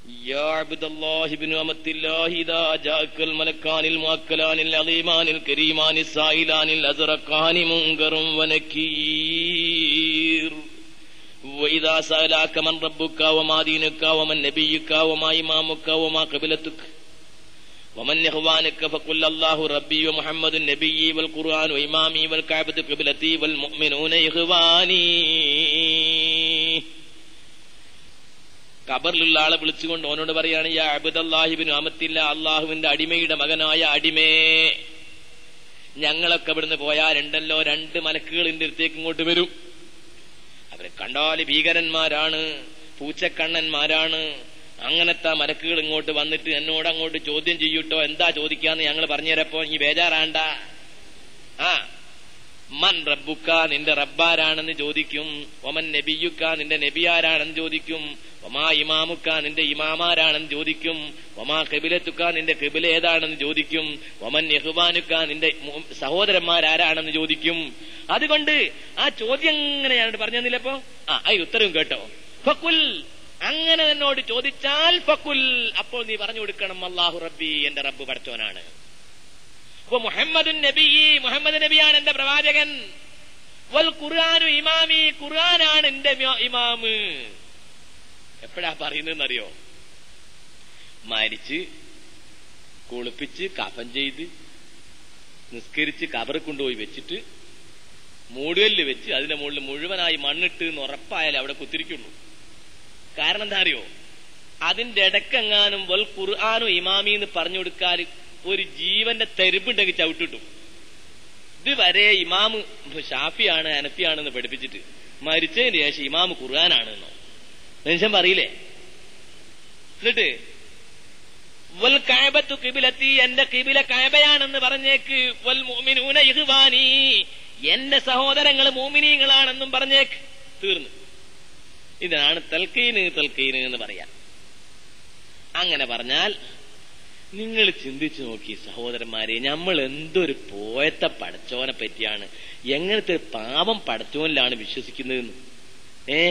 يا عبد الله بن أمة الله إذا جاءك الملكان المؤكلان العظيمان الكريمان السائلان الأزرقان منكر ونكير وإذا سألك من ربك وما دينك ومن نبيك وما إمامك وما قبلتك ومن إخوانك فقل الله ربي ومحمد النبي والقرآن وإمامي والكعبة قبلتي والمؤمنون إخواني ഖബറിലുള്ള ആളെ വിളിച്ചുകൊണ്ട് ഓനോട് പറയാണ് യാ അബുദല്ലാഹിബിന് അമത്തില്ല അള്ളാഹുവിന്റെ അടിമയുടെ മകനായ അടിമേ ഞങ്ങളൊക്കെ ഇവിടുന്ന് പോയാലുണ്ടല്ലോ രണ്ട് മലക്കുകളിന്റെ അടുത്തേക്ക് ഇങ്ങോട്ട് വരും അവരെ കണ്ടാല് ഭീകരന്മാരാണ് പൂച്ചക്കണ്ണന്മാരാണ് അങ്ങനത്തെ മലക്കുകൾ ഇങ്ങോട്ട് വന്നിട്ട് എന്നോട് അങ്ങോട്ട് ചോദ്യം ചെയ്യൂട്ടോ എന്താ ചോദിക്കാന്ന് ഞങ്ങൾ പറഞ്ഞുതരപ്പോ ഇനി ബേജാറാണ്ട ആ മൻ റബ്ബുക്ക നിന്റെ റബ്ബാരാണെന്ന് ചോദിക്കും ഒമൻ നബിയുക്ക നിന്റെ നബിയാരാണെന്ന് ചോദിക്കും ഒമാ ഇമാമുക്ക നിന്റെ ഇമാമാരാണെന്ന് ചോദിക്കും ഒമാ കബിലത്തുക്ക നിന്റെ കബില ഏതാണെന്ന് ചോദിക്കും ഒമൻ യഹുബാനുക്ക നിന്റെ മു- സഹോദരന്മാരാരാണെന്ന് ചോദിക്കും അതുകൊണ്ട് ആ ചോദ്യം എങ്ങനെ ഞാൻ പറഞ്ഞു തന്നില്ലപ്പോ ആ അതിന് ഉത്തരവും കേട്ടോ ഫക്കുൽ അങ്ങനെ എന്നോട് ചോദിച്ചാൽ ഫക്കുൽ അപ്പോൾ നീ പറഞ്ഞു കൊടുക്കണം അള്ളാഹു റബ്ബി എന്റെ റബ്ബ് പഠിച്ചോനാണ് അപ്പൊ മുഹമ്മദുൻ നബി മുഹമ്മദ് നബിയാണ് എന്റെ പ്രവാചകൻ വൽ ഖുർആാനു ഇമാമി ഖുർആനാണ് എന്റെ ഇമാ- ഇമാമ് എപ്പോഴാ പറയുന്നതെന്നറിയോ മരിച്ച് കുളിപ്പിച്ച് കഫൻ ചെയ്ത് നിസ്കരിച്ച് കബറ് കൊണ്ടുപോയി വെച്ചിട്ട് മൂടുകല്ല് വെച്ച് അതിന്റെ മുകളിൽ മുഴുവനായി മണ്ണിട്ട് എന്ന് ഉറപ്പായാലേ അവിടെ കുത്തിരിക്കുള്ളൂ കാരണം എന്താ അറിയോ അതിന്റെ ഇടക്കെങ്ങാനും വൽ ഖുർആാനു ഇമാമി എന്ന് പറഞ്ഞു കൊടുക്കാൽ ഒരു ജീവന്റെ തെരുമ്പുണ്ടെങ്കിൽ ചവിട്ടിട്ടു ഇതുവരെ ഇമാമ് ഷാഫിയാണ് അനഫിയാണെന്ന് പഠിപ്പിച്ചിട്ട് മരിച്ചതിന് ശേഷം ഇമാമ് ഖുർആനാണെന്നോ മനുഷ്യൻ പറയില്ലേ എന്നിട്ട് വൽ കഅബത്തു കിബിലത്തി എന്റെ കിബില കഅബയാണെന്ന് പറഞ്ഞേക്ക് വൽ മുഅ്മിനൂന ഇഖ്വാനി എന്റെ സഹോദരങ്ങൾ മോമിനീങ്ങളാണെന്നും പറഞ്ഞേക്ക് തീർന്നു ഇതാണ് തൽക്കീന് തൽക്കീന് എന്ന് പറയാം അങ്ങനെ പറഞ്ഞാൽ നിങ്ങൾ ചിന്തിച്ചു നോക്കി സഹോദരന്മാരെ നമ്മൾ എന്തൊരു പോയത്തെ പടച്ചോനെ പറ്റിയാണ് എങ്ങനത്തെ ഒരു പാപം പടച്ചോനിലാണ് വിശ്വസിക്കുന്നതെന്ന് ഏ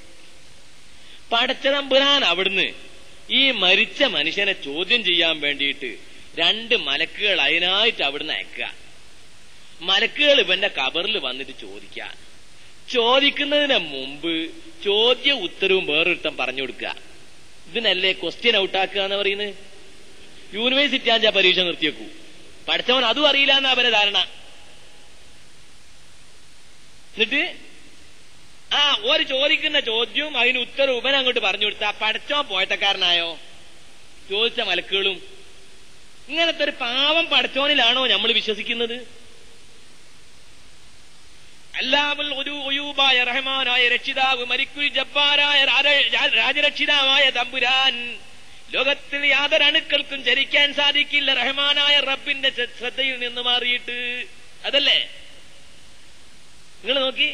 പടച്ചതമ്പുരാൻ അവിടുന്ന് ഈ മരിച്ച മനുഷ്യനെ ചോദ്യം ചെയ്യാൻ വേണ്ടിയിട്ട് രണ്ട് മലക്കുകൾ അതിനായിട്ട് അവിടുന്ന് അയക്കുക മലക്കുകൾ ഇവന്റെ കബറിൽ വന്നിട്ട് ചോദിക്കാൻ ചോദിക്കുന്നതിന് മുമ്പ് ചോദ്യ ഉത്തരവും വേറൊരുത്തം പറഞ്ഞു കൊടുക്കുക ഇതിനല്ലേ ക്വസ്റ്റ്യൻ ഔട്ടാക്കുക എന്ന് പറയുന്നത് യൂണിവേഴ്സിറ്റി ആഞ്ചാ പരീക്ഷ നിർത്തിയേക്കൂ പഠിച്ചവൻ അതും അറിയില്ല എന്നാ അവരെ ധാരണ എന്നിട്ട് ആ ഒരു ചോദിക്കുന്ന ചോദ്യവും അതിന് ഉത്തരം ഉപൻ അങ്ങോട്ട് പറഞ്ഞു കൊടുത്താ പഠിച്ചോ പോയത്തക്കാരനായോ ചോദിച്ച മലക്കുകളും ഇങ്ങനത്തെ ഒരു പാവം പഠിച്ചോനിലാണോ നമ്മൾ വിശ്വസിക്കുന്നത് അല്ലാമുൽ ഒരു ഒയൂബായ റഹ്മാനായ രക്ഷിതാവ് മരിക്കുൽ ജബ്ബാരായ രാജ- രാജരക്ഷിതാവായ തമ്പുരാൻ ലോകത്തിൽ യാതൊരു അണുക്കൾക്കും ചരിക്കാൻ സാധിക്കില്ല റഹ്മാനായ റബ്ബിന്റെ ച- ശ്രദ്ധയിൽ നിന്ന് മാറിയിട്ട് അതല്ലേ നിങ്ങൾ നോക്കി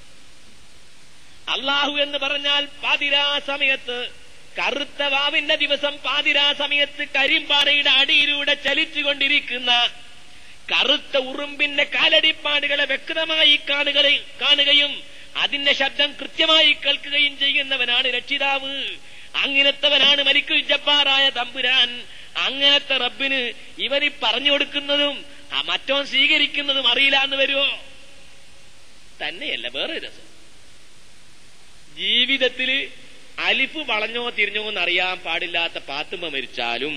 അള്ളാഹു എന്ന് പറഞ്ഞാൽ പാതിരാ സമയത്ത് കറുത്ത വാവിന്റെ ദിവസം പാതിരാ സമയത്ത് കരിമ്പാറയുടെ അടിയിലൂടെ ചലിച്ചുകൊണ്ടിരിക്കുന്ന കറുത്ത ഉറുമ്പിന്റെ കാലടിപ്പാടുകളെ വ്യക്തമായി കാണുകളെ കാണുകയും അതിന്റെ ശബ്ദം കൃത്യമായി കേൾക്കുകയും ചെയ്യുന്നവനാണ് രക്ഷിതാവ് അങ്ങനത്തവനാണ് മരിക്കുൽ ജബ്ബാറായ തമ്പുരാൻ അങ്ങനത്തെ റബ്ബിന് ഇവന് പറഞ്ഞു കൊടുക്കുന്നതും ആ മറ്റോൻ സ്വീകരിക്കുന്നതും അറിയില്ല എന്ന് വരുമോ തന്നെയല്ല വേറെ രസം ജീവിതത്തിൽ അലിഫ് വളഞ്ഞോ തിരിഞ്ഞോ എന്നറിയാൻ പാടില്ലാത്ത പാത്തുമ്മ മരിച്ചാലും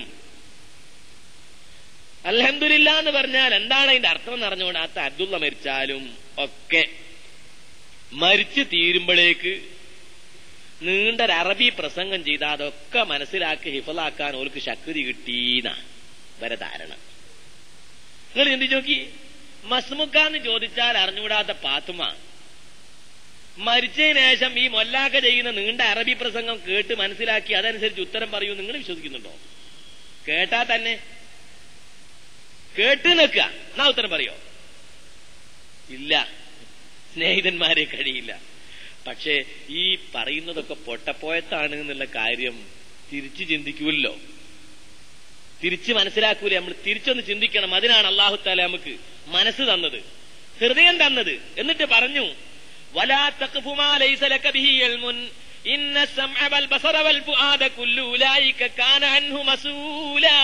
അലഹമില്ല എന്ന് പറഞ്ഞാൽ എന്താണ് അതിന്റെ അർത്ഥം എന്ന് അറിഞ്ഞുകൊണ്ടാത്ത അബ്ദുള്ള മരിച്ചാലും ഒക്കെ മരിച്ചു തീരുമ്പോഴേക്ക് നീണ്ടൊരു അറബി പ്രസംഗം ചെയ്ത അതൊക്കെ മനസ്സിലാക്കി ഹിഫലാക്കാൻ ഓർക്ക് ശക്തി കിട്ടീന്ന വരെ ധാരണ നിങ്ങൾ ചിന്തിച്ചു നോക്കി മസ്മുക്കാന്ന് ചോദിച്ചാൽ അറിഞ്ഞുകൂടാത്ത പാത്തുമ മരിച്ചതിന് ശേഷം ഈ മൊല്ലാക്ക ചെയ്യുന്ന നീണ്ട അറബി പ്രസംഗം കേട്ട് മനസ്സിലാക്കി അതനുസരിച്ച് ഉത്തരം പറയൂ നിങ്ങൾ വിശ്വസിക്കുന്നുണ്ടോ കേട്ടാ തന്നെ കേട്ട് നിൽക്കുക എന്നാ ഉത്തരം പറയോ ഇല്ല സ്നേഹിതന്മാരെ കഴിയില്ല പക്ഷേ ഈ പറയുന്നതൊക്കെ പൊട്ടപ്പോയത്താണ് എന്നുള്ള കാര്യം തിരിച്ചു ചിന്തിക്കൂല്ലോ തിരിച്ച് മനസ്സിലാക്കൂലേ നമ്മൾ തിരിച്ചൊന്ന് ചിന്തിക്കണം അതിനാണ് അള്ളാഹു താല നമുക്ക് മനസ്സ് തന്നത് ഹൃദയം തന്നത് എന്നിട്ട് പറഞ്ഞു വലാ തഖ്ഫു മാ ലൈസ ലക ബിഹി ഇൽമുൻ ഇന്ന السمع والبصر والفؤاد كل أولئك كان عنه مسؤولا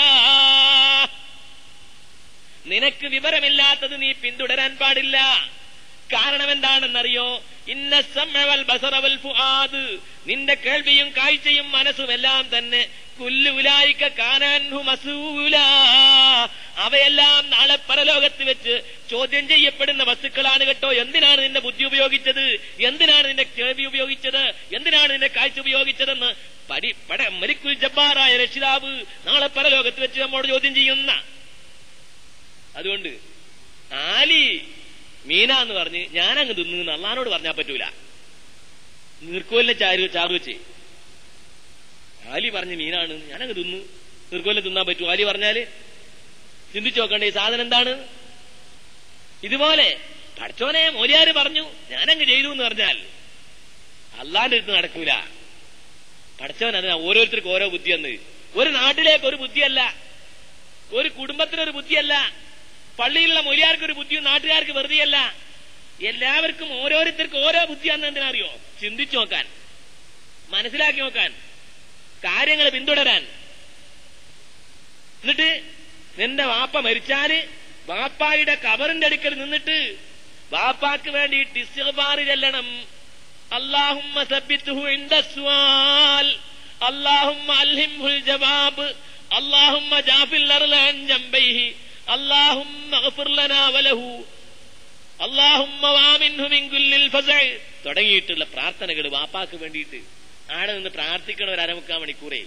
നിനക്ക് വിവരമില്ലാത്തത് നീ പിന്തുടരാൻ പാടില്ല കാരണം എന്താണെന്നറിയോ ഇന്ന സമ്മവൽ ബസറവൽ ഫുആദ് നിന്റെ കേൾവിയും കാഴ്ചയും മനസ്സും എല്ലാം തന്നെ കുല്ലുലായിക്ക കാണാൻഹു മസൂല അവയെല്ലാം നാളെ പരലോകത്ത് വെച്ച് ചോദ്യം ചെയ്യപ്പെടുന്ന വസ്തുക്കളാണ് കേട്ടോ എന്തിനാണ് നിന്റെ ബുദ്ധി ഉപയോഗിച്ചത് എന്തിനാണ് നിന്റെ കേൾവി ഉപയോഗിച്ചത് എന്തിനാണ് നിന്റെ കാഴ്ച ഉപയോഗിച്ചതെന്ന് പരി പട മരിക്കുൽ ജബ്ബാറായ രക്ഷിതാവ് നാളെ പരലോകത്ത് വെച്ച് നമ്മോട് ചോദ്യം ചെയ്യുന്ന അതുകൊണ്ട് ആലി മീന എന്ന് പറഞ്ഞ് ഞാനങ്ങ് തിന്നു അള്ളഹാനോട് പറഞ്ഞാൽ പറ്റൂല നീർക്കോലിനെ ചാരു ചാറ് വെച്ച് ആലി പറഞ്ഞ് മീനാണ് ഞാനങ്ങ് തിന്നു നീർക്കോലിനെ തിന്നാൻ പറ്റൂ ആലി പറഞ്ഞാല് ചിന്തിച്ചു നോക്കണ്ടേ ഈ സാധനം എന്താണ് ഇതുപോലെ പഠിച്ചോനെ മോലിയാര് പറഞ്ഞു ഞാനങ്ങ് ചെയ്തു എന്ന് പറഞ്ഞാൽ അള്ളാന്റെ അടുത്ത് നടക്കൂല പഠിച്ചവൻ അതിനാ ഓരോരുത്തർക്കും ഓരോ ബുദ്ധിയെന്ന് ഒരു നാട്ടിലേക്ക് ഒരു ബുദ്ധിയല്ല ഒരു കുടുംബത്തിനൊരു ബുദ്ധിയല്ല പള്ളിയിലുള്ള മൊലിയാർക്ക് ഒരു ബുദ്ധിയും നാട്ടുകാർക്ക് വെറുതെയല്ല എല്ലാവർക്കും ഓരോരുത്തർക്കും ഓരോ ബുദ്ധിയാന്ന് എന്തിനറിയോ ചിന്തിച്ചു നോക്കാൻ മനസ്സിലാക്കി നോക്കാൻ കാര്യങ്ങൾ പിന്തുടരാൻ എന്നിട്ട് നിന്റെ വാപ്പ മരിച്ചാല് വാപ്പായുടെ കബറിന്റെ അടുക്കൽ നിന്നിട്ട് വാപ്പാക്ക് വേണ്ടിയിട്ട് ഇസ്തിഗ്ഫാർ ചെല്ലണം അല്ലാഹുമ്മ സബ്ബിത്തുഹു ഇൻദ സ്വാൽ അല്ലാഹുമ്മ അൽഹിംഹുൽ ജവാബ് അല്ലാഹുമ്മ ജാഫിൽ അർള അൻ ജംബൈഹി അല്ലാഹുമ്മ ഗഫിർ ലനാ വലഹു അല്ലാഹുമ്മ വാമിൻഹു മിൻ കുല്ലിൽ ഫസഅ തുടങ്ങിയിട്ടുള്ള പ്രാർത്ഥനകൾ വാപ്പാക്ക് വേണ്ടിയിട്ട് ആടെ നിന്ന് പ്രാർത്ഥിക്കണ ഒരു അരമുക്കാൽ മണിക്കൂറേ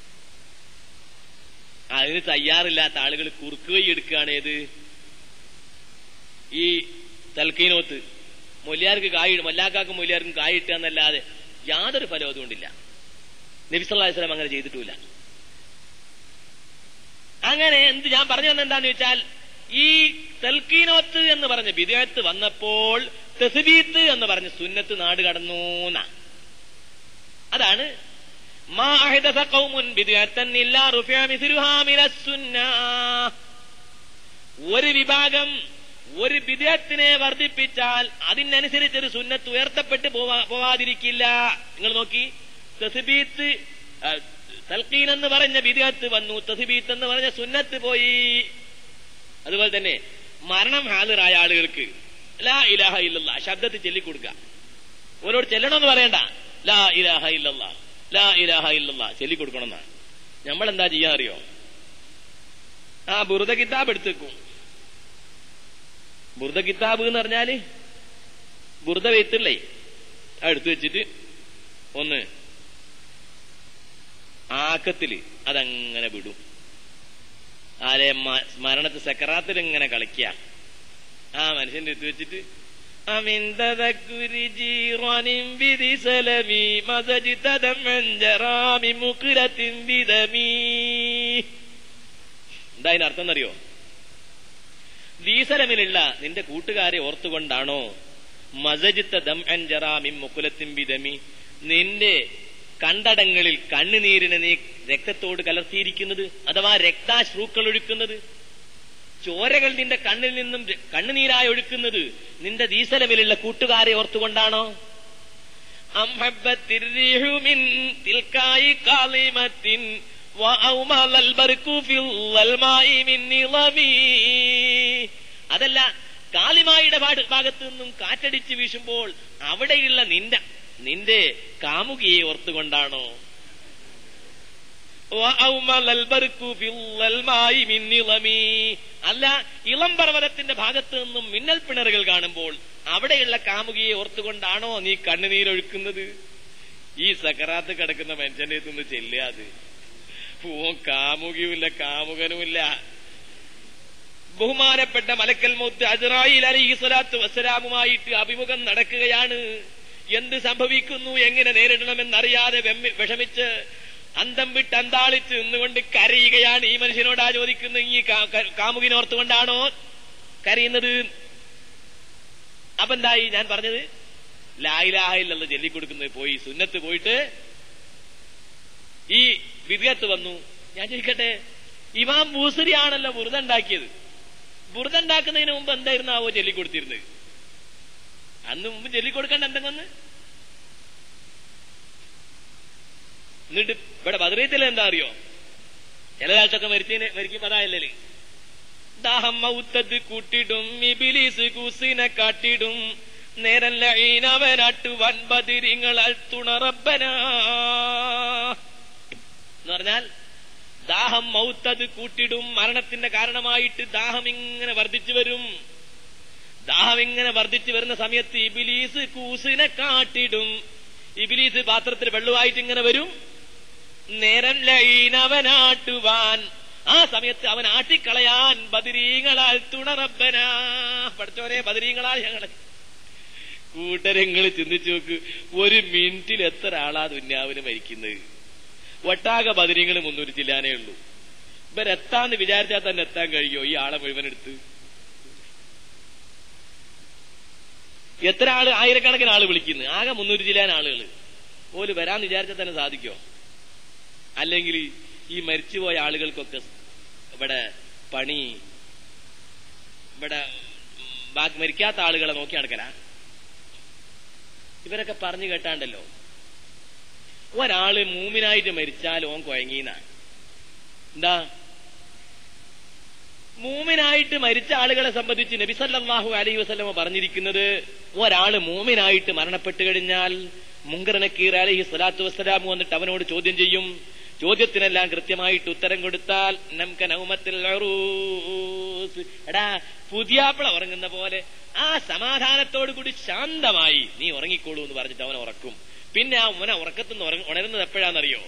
അതിന് തയ്യാറില്ലാത്ത ആളുകൾ കുറുക്കുകയും എടുക്കുകയാണ് ഏത് ഈ തൽക്കീനോത്ത് മൊല്യാർക്ക് കായി മൊല്ലാക്കാക്കും മൊല്യാർക്കും കായിട്ടുക എന്നല്ലാതെ യാതൊരു ഫലവും അതുകൊണ്ടില്ല നബിസല്ലാസ്ലം അങ്ങനെ ചെയ്തിട്ടില്ല അങ്ങനെ എന്ത് ഞാൻ പറഞ്ഞു വന്ന എന്താന്ന് വെച്ചാൽ ഈ തൽക്കീനോത്ത് എന്ന് പറഞ്ഞ വിദേഹത്ത് വന്നപ്പോൾ തെസുബീത്ത് എന്ന് പറഞ്ഞ സുന്നത്ത് നാട് കടന്നു എന്നാ അതാണ് മാ അഹദസ ഖൗമുൻ ബിദ്അത്തൻ ഇല്ലാ റുഫിഅ മിസ്ലുഹാ മിനസ് സുന്നാ ഒരു വിഭാഗം ഒരു വിദേഹത്തിനെ വർദ്ധിപ്പിച്ചാൽ അതിനനുസരിച്ച് ഒരു സുന്നത്ത് ഉയർത്തപ്പെട്ട് പോവാ- പോവാതിരിക്കില്ല നിങ്ങൾ നോക്കി തസ്ബീത്ത് ആ, തൽക്കീൻ എന്ന് പറഞ്ഞ വിദേഹത്ത് വന്നു തസ്ബീത്ത് എന്ന് പറഞ്ഞ സുന്നത്ത് പോയി അതുപോലെ തന്നെ മരണം ഹാജരായ ആളുകൾക്ക് ലാ ഇലാഹ ഇല്ലല്ലാ ശബ്ദത്തിൽ ചൊല്ലിക്കൊടുക്കുക ഓരോട് ചെല്ലണമെന്ന് പറയണ്ട ലാ ഇലാഹ ഇല്ലല്ലാ ലാ ഇലാഹ ഇല്ലല്ലാ ചൊല്ലിക്കൊടുക്കണമെന്നാണ് നമ്മൾ എന്താ ചെയ്യാൻ അറിയോ ആ ബുറുദ കിതാബ് എടുത്തേക്കും ബുറുദ കിതാബ് എന്ന് പറഞ്ഞാല് ബുറുദ വെയ്ത്തില്ലേ അത് എടുത്തു വെച്ചിട്ട് ഒന്ന് ആക്കത്തില് അതങ്ങനെ വിടും ആരെ മ- മരണത്ത് സക്കറാത്തിൽ ഇങ്ങനെ കളിക്കുക ആ മനുഷ്യന്റെ എടുത്ത് വെച്ചിട്ട് أمن تذكر جيران بذي سلمي مزجت دمعا جرى من مقلة بدمي എന്താ അതിന് അർത്ഥം എന്നറിയോ ദീസലമിലുള്ള നിന്റെ കൂട്ടുകാരെ ഓർത്തുകൊണ്ടാണോ മസജിത്ത ദം അൻജറാമിം മുക്കുലത്തിൻ ബിദമി നിന്റെ കണ്ടടങ്ങളിൽ കണ്ണുനീരിനെ നീ രക്തത്തോട് കലർത്തിയിരിക്കുന്നത് അഥവാ രക്താശ്രൂക്കൾ ഒഴുക്കുന്നത് ചോരകൾ നിന്റെ കണ്ണിൽ നിന്നും ര- കണ്ണുനീരായി ഒഴുക്കുന്നത് നിന്റെ ദീസലമിലുള്ള കൂട്ടുകാരെ ഓർത്തുകൊണ്ടാണോ أم حبت الريح من تلقاء كاظمة وأومل البرق في الظلماء من نظمي അതല്ല കാലിമായുടെ ഭാഗ- ഭാഗത്ത് നിന്നും കാറ്റടിച്ച് വീശുമ്പോൾ അവിടെയുള്ള നിന്റെ നിന്റെ കാമുകിയെ ഓർത്തുകൊണ്ടാണോ وأومل البرق في الظلماء من نظمي അല്ല ഇളം പർവ്വതത്തിന്റെ ഭാഗത്ത് നിന്നും മിന്നൽ പിണറുകൾ കാണുമ്പോൾ അവിടെയുള്ള കാമുകിയെ ഓർത്തുകൊണ്ടാണോ നീ കണ്ണുനീരൊഴുക്കുന്നത് ഈ സക്കറാത്ത് കിടക്കുന്ന മനുഷ്യന്റെ അടുത്തുനിന്ന് ചെല്ലാത് ഓ കാമുകിയുമില്ല കാമുകനുമില്ല ബഹുമാനപ്പെട്ട മലക്കൽ മൗത്ത് അജ്റായിൽ അലൈഹി സ്വലാത്തു വസ്സലാമുമായിട്ട് അഭിമുഖം നടക്കുകയാണ് എന്ത് സംഭവിക്കുന്നു എങ്ങനെ നേരിടണമെന്നറിയാതെ വെമ്മി- വിഷമിച്ച് അന്തം വിട്ട് അന്താളിച്ച് നിന്നുകൊണ്ട് കരയുകയാണ് ഈ മനുഷ്യനോടാ ചോദിക്കുന്നത് ഈ കാ- ക- കാമുകിനോർത്തുകൊണ്ടാണോ കരയുന്നത് അപ്പൊ എന്തായി ഞാൻ പറഞ്ഞത് ലായിലാഹില്ലെന്ന് ചൊല്ലിക്കൊടുക്കുന്നത് പോയി സുന്നത്ത് പോയിട്ട് ഈ വിദ്യത്ത് വന്നു ഞാൻ ചോദിക്കട്ടെ ഇമാം ബൂസരിയാണല്ലോ ബുറുദ ഉണ്ടാക്കിയത് ബുറുദ ഉണ്ടാക്കുന്നതിന് മുമ്പ് എന്തായിരുന്നു ആവോ ചൊല്ലിക്കൊടുത്തിരുന്നത് അന്ന് മുമ്പ് ചൊല്ലിക്കൊടുക്കേണ്ട എന്തെങ്കിലും എന്നിട്ട് ഇവിടെ ബദറീത്തിൽ എന്താ അറിയോ ചില കാലത്തൊക്കെ മരിച്ചതിന് മരിക്കും അതായല്ലേ ദാഹം മൗത്തത് കൂട്ടിടും ഇബിലീസ് കൂസിനെ കാട്ടിടും നേരം ലൈനവനാട്ടുവാൻ ബദിരിങ്ങളാൽ തുണറബന എന്ന് പറഞ്ഞാൽ ദാഹം മൗത്തത് കൂട്ടിടും മരണത്തിന്റെ കാരണമായിട്ട് ദാഹം ഇങ്ങനെ വർദ്ധിച്ചു വരും ദാഹം ഇങ്ങനെ വർദ്ധിച്ചു വരുന്ന സമയത്ത് ഇബിലീസ് കൂസിനെ കാട്ടിടും ഇബിലീസ് പാത്രത്തിൽ വെള്ളമായിട്ട് ഇങ്ങനെ വരും നേരം ലൈനവനാട്ടുവാൻ ആ സമയത്ത് അവൻ ആട്ടിക്കളയാൻ ബദിരീങ്ങളാൽ തുണറബന പഠിച്ചോരെ ബദിരീങ്ങളാൽ ഞങ്ങളെ കൂട്ടരങ്ങൾ ചിന്തിച്ചു നോക്ക് ഒരു മിനിറ്റിൽ എത്ര ആളാ ദുന്യാവിന് മരിക്കുന്നത് ഒട്ടാകെ ബദിരീങ്ങൾ മുന്നൂറ്റി ചില്ലാനേ ഉള്ളൂ ഇവരെത്താന്ന് വിചാരിച്ചാൽ തന്നെ എത്താൻ കഴിയോ ഈ ആളെ മുഴുവൻ എടുത്ത് എത്ര ആള് ആയിരക്കണക്കിന് ആള് വിളിക്കുന്നു ആകെ മുന്നൂറ്റി ചില്ലാൻ ആളുകൾ ഓല് വരാന്ന് വിചാരിച്ചാൽ തന്നെ സാധിക്കോ അല്ലെങ്കിൽ ഈ മരിച്ചുപോയ ആളുകൾക്കൊക്കെ ഇവിടെ പണി ഇവിടെ ബാക്കി മരിക്കാത്ത ആളുകളെ നോക്കി നടക്കല ഇവരൊക്കെ പറഞ്ഞു കേട്ടാണ്ടല്ലോ ഒരാള് മൂമിനായിട്ട് മരിച്ചാൽ ഓൻ കുഴങ്ങീന്ന എന്താ മൂമിനായിട്ട് മരിച്ച ആളുകളെ സംബന്ധിച്ച് നബിസല്ലാഹു അലൈഹി വസ്ലമ പറഞ്ഞിരിക്കുന്നത് ഒരാള് മൂമിനായിട്ട് മരണപ്പെട്ടു കഴിഞ്ഞാൽ മുങ്കർ നക്കീർ അലഹി സ്വലാത്തു വസ്സലാം വന്നിട്ട് അവനോട് ചോദ്യം ചെയ്യും ചോദ്യത്തിനെല്ലാം കൃത്യമായിട്ട് ഉത്തരം കൊടുത്താൽ നമുക്ക് നൗമത്തിൽ എടാ പുതിയാപ്പിള ഉറങ്ങുന്ന പോലെ ആ സമാധാനത്തോടു കൂടി ശാന്തമായി നീ ഉറങ്ങിക്കോളൂ എന്ന് പറഞ്ഞിട്ട് അവനെ ഉറക്കും പിന്നെ ആ ഉന ഉറക്കത്തുനിന്ന് ഉണരുന്നത് എപ്പോഴാണെന്നറിയോ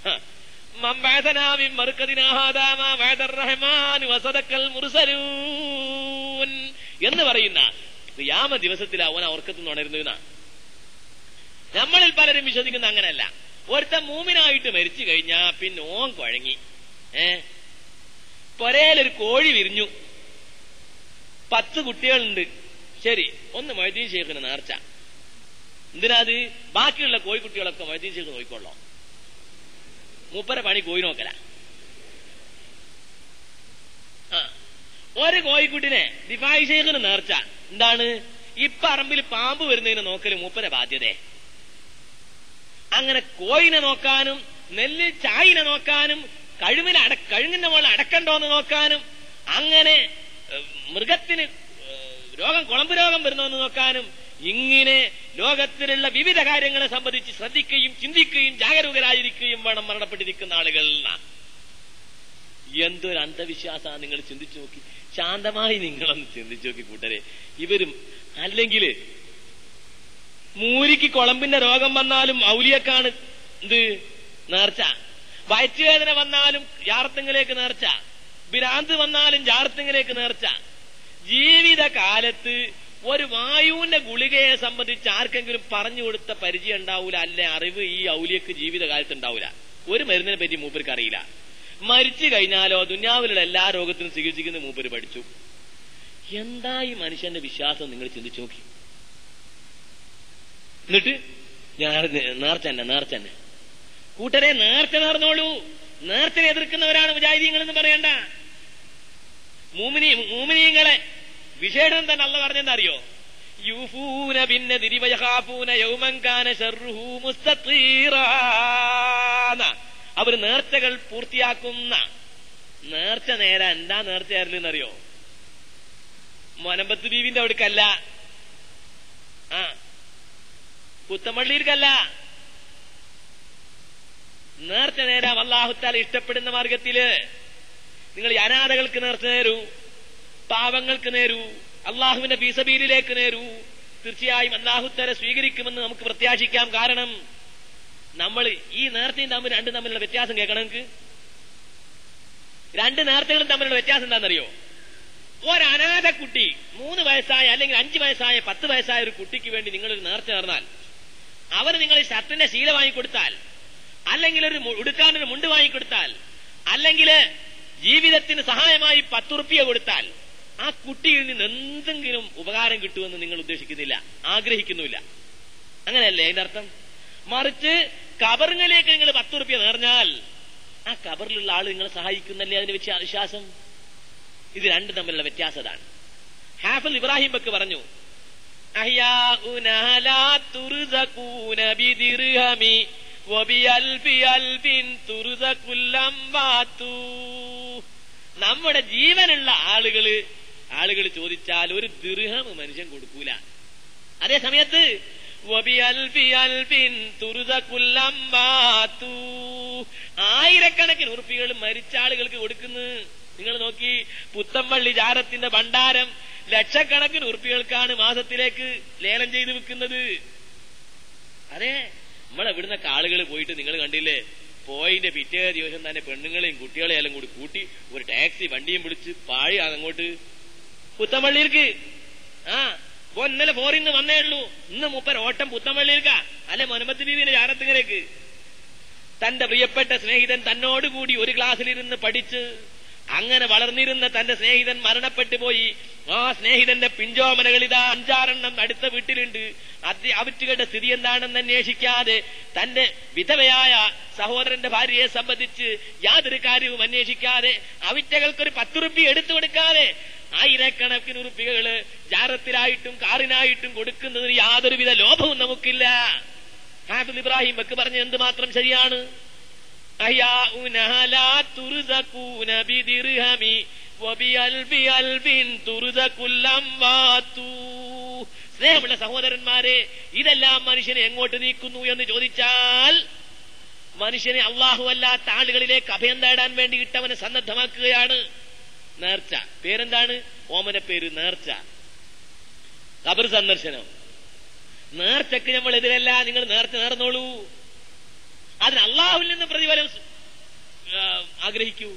എന്ന് പറയുന്ന യാമ ദിവസത്തിൽ അവൻ ഉറക്കത്തുനിന്ന് ഉണരുന്നതെന്നാ നമ്മളിൽ പലരും വിശ്വസിക്കുന്ന അങ്ങനെയല്ല ഒരുത്തൻ മൂമിനായിട്ട് മരിച്ചു കഴിഞ്ഞാ പിന്നെ ഓൻ കുഴങ്ങി ഏ പൊരയിലൊരു കോഴി വിരിഞ്ഞു പത്ത് കുട്ടികളുണ്ട് ശരി ഒന്ന് മൊയ്തീൻ ഷേഖിന് നേർച്ച എന്തിനാത് ബാക്കിയുള്ള കോഴിക്കുട്ടികളൊക്കെ മൊയ്തീൻ ഷേഖ് നോക്കിക്കൊള്ളാം മൂപ്പര പണി കോഴി നോക്കല ആ ഒരു കോഴിക്കുട്ടിനെ ദിഫായി ഷേഖിന് നേർച്ച എന്താണ് ഈ പറമ്പിൽ പാമ്പ് വരുന്നതിന് നോക്കല് മൂപ്പര ബാധ്യതയെ അങ്ങനെ കോയിനെ നോക്കാനും നെല്ലിൽ ചായിനെ നോക്കാനും കഴുമിൽ അട കഴുങ്ങിന്റെ മുകളിൽ അടക്കണ്ടോന്ന് നോക്കാനും അങ്ങനെ മൃഗത്തിന് രോഗം കുളമ്പ് രോഗം വരുന്നോന്ന് നോക്കാനും ഇങ്ങനെ ലോകത്തിലുള്ള വിവിധ കാര്യങ്ങളെ സംബന്ധിച്ച് ശ്രദ്ധിക്കുകയും ചിന്തിക്കുകയും ജാഗരൂകരായിരിക്കുകയും വേണം മരണപ്പെട്ടിരിക്കുന്ന ആളുകൾ എന്തൊരു അന്ധവിശ്വാസമാണ് നിങ്ങൾ ചിന്തിച്ചു നോക്കി ശാന്തമായി നിങ്ങളൊന്ന് ചിന്തിച്ചു നോക്കി കൂട്ടരെ ഇവരും അല്ലെങ്കിൽ മൂരിക്ക് കുളമ്പിന്റെ രോഗം വന്നാലും ഔലിയക്കാണ് ഇത് നേർച്ച വയറ്റുവേദന വന്നാലും ജാർത്തിങ്ങിലേക്ക് നേർച്ച ഭ്രാന്ത് വന്നാലും ജാർത്തിങ്ങിലേക്ക് നേർച്ച ജീവിതകാലത്ത് ഒരു വായുവിന്റെ ഗുളികയെ സംബന്ധിച്ച് ആർക്കെങ്കിലും പറഞ്ഞു കൊടുത്ത പരിചയം ഉണ്ടാവൂല അല്ലെ അറിവ് ഈ ഔലിയക്ക് ജീവിതകാലത്ത് ഉണ്ടാവൂല ഒരു മരുന്നിനെ പറ്റി മൂപ്പർക്ക് അറിയില്ല മരിച്ചു കഴിഞ്ഞാലോ ദുന്യാവിലുള്ള എല്ലാ രോഗത്തിനും ചികിത്സിക്കുന്ന മൂപ്പര് പഠിച്ചു എന്താ ഈ മനുഷ്യന്റെ വിശ്വാസം നിങ്ങൾ ചിന്തിച്ചു നോക്കി എന്നിട്ട് ഞാൻ നേർച്ച തന്നെ നേർച്ച തന്നെ കൂട്ടരെ നേർച്ച നേർന്നോളൂ നേർച്ചനെ എതിർക്കുന്നവരാണ് മുജാഹിദീങ്ങൾ എന്ന് പറയണ്ട മൂമിനി മൂമിനീങ്ങളെ വിശേഷം തന്നെ അല്ല പറഞ്ഞെന്താ അറിയോ യൂഫൂന പിന്നെ തിരിവയഹാഫൂന യൗമങ്കാന ഷർറുഹു മുസ്തീറാന അവർ നേർച്ചകൾ പൂർത്തിയാക്കുന്ന നേർച്ച നേരെ എന്താ നേർച്ച ആരില്ലെന്നറിയോ മൊനമ്പത്ത് ബീവിന്റെ അവിടേക്കല്ല ആ പുത്തമള്ളിയിൽക്കല്ല നേർച്ച നേരാം അള്ളാഹുത്താൽ ഇഷ്ടപ്പെടുന്ന മാർഗത്തില് നിങ്ങൾ ഈ അനാഥകൾക്ക് നേർച്ച നേരൂ പാവങ്ങൾക്ക് നേരൂ അള്ളാഹുവിന്റെ ബീസബീലിലേക്ക് നേരൂ തീർച്ചയായും അള്ളാഹുത്തരെ സ്വീകരിക്കുമെന്ന് നമുക്ക് പ്രത്യാശിക്കാം കാരണം നമ്മൾ ഈ നേർച്ചയും തമ്മിൽ രണ്ടും തമ്മിലുള്ള വ്യത്യാസം കേൾക്കണം നിങ്ങൾക്ക് രണ്ട് നേർച്ചകളും തമ്മിലുള്ള വ്യത്യാസം എന്താണെന്നറിയോ ഒരനാഥ കുട്ടി മൂന്ന് വയസ്സായ അല്ലെങ്കിൽ അഞ്ച് വയസ്സായ പത്ത് വയസ്സായ ഒരു കുട്ടിക്ക് വേണ്ടി നിങ്ങളൊരു നേർച്ച നേർന്നാൽ അവന് നിങ്ങൾ ഷർട്ടിന്റെ ശീല വാങ്ങിക്കൊടുത്താൽ അല്ലെങ്കിൽ ഒരു ഉടുക്കാനൊരു മുണ്ട് വാങ്ങിക്കൊടുത്താൽ അല്ലെങ്കിൽ ജീവിതത്തിന് സഹായമായി പത്തുറുപ്പിയ കൊടുത്താൽ ആ കുട്ടിയിൽ നിന്ന് എന്തെങ്കിലും ഉപകാരം കിട്ടുമെന്ന് നിങ്ങൾ ഉദ്ദേശിക്കുന്നില്ല ആഗ്രഹിക്കുന്നുമില്ല അങ്ങനെയല്ലേ അതിന്റെ അർത്ഥം മറിച്ച് കബറിങ്ങിലേക്ക് നിങ്ങൾ പത്തുറുപ്പിയ നേർഞ്ഞാൽ ആ കബറിലുള്ള ആൾ നിങ്ങളെ സഹായിക്കുന്നല്ലേ അതിന്റെ വിശ്വാസം ഇത് രണ്ട് തമ്മിലുള്ള വ്യത്യാസതാണ് ഹാഫിൽ ഇബ്രാഹിം ബക്ക് പറഞ്ഞു വബിയൽബി അൽബിൻ തുറുദകുല്ലം വാത്തു. നമ്മുടെ ജീവനുള്ള ആളുകള് ആളുകൾ ചോദിച്ചാൽ ഒരു ദീർഘം മനുഷ്യൻ കൊടുക്കൂല അതേ സമയത്ത് വബിയൽബി അൽബിൻ തുറുദകുല്ലം വാത്തു. ആയിരക്കണക്കിന് ഉറുപ്പികൾ മരിച്ച ആളുകൾക്ക് കൊടുക്കുന്നു നിങ്ങൾ നോക്കി പുത്തമ്പള്ളി ജാരത്തിന്റെ ഭണ്ഡാരം ലക്ഷക്കണക്കിന് ഉറുപ്പികൾക്കാണ് മാസത്തിലേക്ക് ലേലം ചെയ്ത് വിൽക്കുന്നത് അതെ നമ്മളെ ഇവിടുന്നൊക്കെ ആളുകൾ പോയിട്ട് നിങ്ങൾ കണ്ടില്ലേ പോയിന്റെ പിറ്റേ ദിവസം തന്നെ പെണ്ണുങ്ങളെയും കുട്ടികളെയും എല്ലാം കൂടി കൂട്ടി ഒരു ടാക്സി വണ്ടിയും പിടിച്ച് പാഴി അങ്ങോട്ട് പുത്തമ്പള്ളിയിലേക്ക് ആ പോ ഇന്നലെ ഫോറിന്ന് വന്നേ ഉള്ളൂ ഇന്ന് മുപ്പർ ഓട്ടം പുത്തമ്പള്ളിയിലേക്കാ അല്ലെ മൊനമത്തിനീതിന്റെ ചാരത്തിങ്ങലേക്ക് തന്റെ പ്രിയപ്പെട്ട സ്നേഹിതൻ തന്നോടുകൂടി ഒരു ക്ലാസ്സിലിരുന്ന് പഠിച്ച് അങ്ങനെ വളർന്നിരുന്ന തന്റെ സ്നേഹിതൻ മരണപ്പെട്ടു പോയി ആ സ്നേഹിതന്റെ പിഞ്ചോമനകൾ ഇതാ അഞ്ചാറെണ്ണം അടുത്ത വീട്ടിലുണ്ട് അത് അവറ്റുകളുടെ സ്ഥിതി എന്താണെന്ന് അന്വേഷിക്കാതെ തന്റെ വിധവയായ സഹോദരന്റെ ഭാര്യയെ സംബന്ധിച്ച് യാതൊരു കാര്യവും അന്വേഷിക്കാതെ അവിറ്റകൾക്കൊരു പത്തുറുപ്പി എടുത്തു കൊടുക്കാതെ ആയിരക്കണക്കിന് ഉറുപ്പികകള് ജാറത്തിലായിട്ടും കാറിനായിട്ടും കൊടുക്കുന്നതിന് യാതൊരുവിധ ലോഭവും നമുക്കില്ല ഹാഫിൽ ഇബ്രാഹിം ഒക്കെ പറഞ്ഞ എന്തുമാത്രം ശരിയാണ് أحياؤنا لا ترزقون بدرهم وبألف ألف ترزق الأموات സ്നേഹമുള്ള സഹോദരന്മാരെ ഇതെല്ലാം മനുഷ്യനെ എങ്ങോട്ട് നീക്കുന്നു എന്ന് ചോദിച്ചാൽ മനുഷ്യനെ അള്ളാഹു അല്ലാത്ത ആളുകളിലേക്ക് അഭയം തേടാൻ വേണ്ടി ഇട്ടവനെ സന്നദ്ധമാക്കുകയാണ് നേർച്ച പേരെന്താണ് ഓമന പേര് നേർച്ച കബർ സന്ദർശനം നേർച്ചക്ക് നമ്മൾ എതിരല്ല നിങ്ങൾ നേർച്ച നേർന്നോളൂ അതിന് അള്ളാഹുവിൽ നിന്ന് പ്രതിഫലം ആ, ആഗ്രഹിക്കൂ